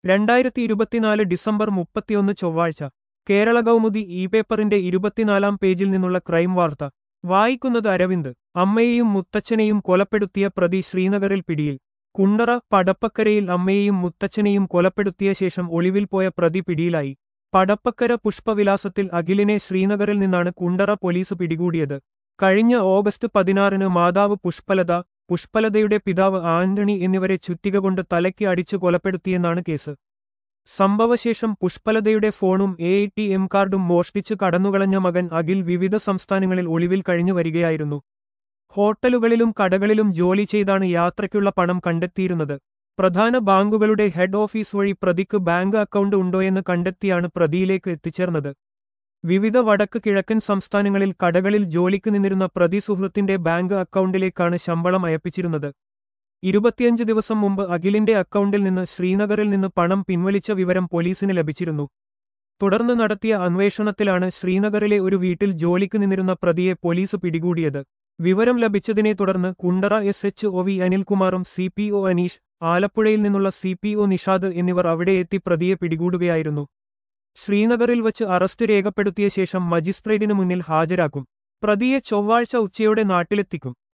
രണ്ടായിരത്തി ഇരുപത്തിനാല് ഡിസംബർ മുപ്പത്തിയൊന്ന് ചൊവ്വാഴ്ച കേരള കൗമുദി ഇ പേപ്പറിന്റെ ഇരുപത്തിനാലാം പേജിൽ നിന്നുള്ള ക്രൈം വാർത്ത വായിക്കുന്നത് അരവിന്ദ് അമ്മയെയും മുത്തച്ഛനെയും കൊലപ്പെടുത്തിയ പ്രതി ശ്രീനഗറിൽ പിടിയിൽ കുണ്ടറ പടപ്പക്കരയിൽ അമ്മയെയും മുത്തച്ഛനെയും കൊലപ്പെടുത്തിയ ശേഷം ഒളിവിൽ പോയ പ്രതി പിടിയിലായി പടപ്പക്കര പുഷ്പവിലാസത്തിൽ അഖിലിനെ ശ്രീനഗറിൽ നിന്നാണ് കുണ്ടറ പോലീസ് പിടികൂടിയത് കഴിഞ്ഞ ഓഗസ്റ്റ് പതിനാറിന് മാതാവ് പുഷ്പലത പുഷ്പലതയുടെ പിതാവ് ആന്റണി എന്നിവരെ ചുറ്റിക കൊണ്ട് തലയ്ക്ക് അടിച്ചു കൊലപ്പെടുത്തിയെന്നാണ് കേസ് സംഭവശേഷം പുഷ്പലതയുടെ ഫോണും എ ടി എം കാർഡും മോഷ്ടിച്ചു കടന്നുകളഞ്ഞ മകൻ അഖിൽ വിവിധ സംസ്ഥാനങ്ങളിൽ ഒളിവിൽ കഴിഞ്ഞു വരികയായിരുന്നു ഹോട്ടലുകളിലും കടകളിലും ജോലി ചെയ്താണ് യാത്രയ്ക്കുള്ള പണം കണ്ടെത്തിയിരുന്നത് പ്രധാന ബാങ്കുകളുടെ ഹെഡ് ഓഫീസ് വഴി പ്രതിക്ക് ബാങ്ക് അക്കൗണ്ട് ഉണ്ടോയെന്ന് കണ്ടെത്തിയാണ് പ്രതിയിലേക്ക് എത്തിച്ചേർന്നത് വിവിധ വടക്ക് കിഴക്കൻ സംസ്ഥാനങ്ങളിൽ കടകളിൽ ജോലിക്ക് നിന്നിരുന്ന പ്രതി സുഹൃത്തിന്റെ ബാങ്ക് അക്കൗണ്ടിലേക്കാണ് ശമ്പളം അയപ്പിച്ചിരുന്നത് ഇരുപത്തിയഞ്ച് ദിവസം മുമ്പ് അഖിലിന്റെ അക്കൗണ്ടിൽ നിന്ന് ശ്രീനഗറിൽ നിന്ന് പണം പിൻവലിച്ച വിവരം പോലീസിന് ലഭിച്ചിരുന്നു തുടർന്ന് നടത്തിയ അന്വേഷണത്തിലാണ് ശ്രീനഗറിലെ ഒരു വീട്ടിൽ ജോലിക്ക് നിന്നിരുന്ന പ്രതിയെ പോലീസ് പിടികൂടിയത് വിവരം ലഭിച്ചതിനെ തുടർന്ന് Kundara S H O V അനിൽകുമാറും സി പി ഒ അനീഷ് ആലപ്പുഴയിൽ നിന്നുള്ള സി പി ഒ നിഷാദ് എന്നിവർ അവിടെ എത്തി പ്രതിയെ പിടികൂടുകയായിരുന്നു ശ്രീനഗറിൽ വച്ച് അറസ്റ്റ് രേഖപ്പെടുത്തിയ ശേഷം മജിസ്ട്രേറ്റിനു മുന്നിൽ ഹാജരാക്കും പ്രതിയെ ചൊവ്വാഴ്ച ഉച്ചയോടെ നാട്ടിലെത്തിക്കും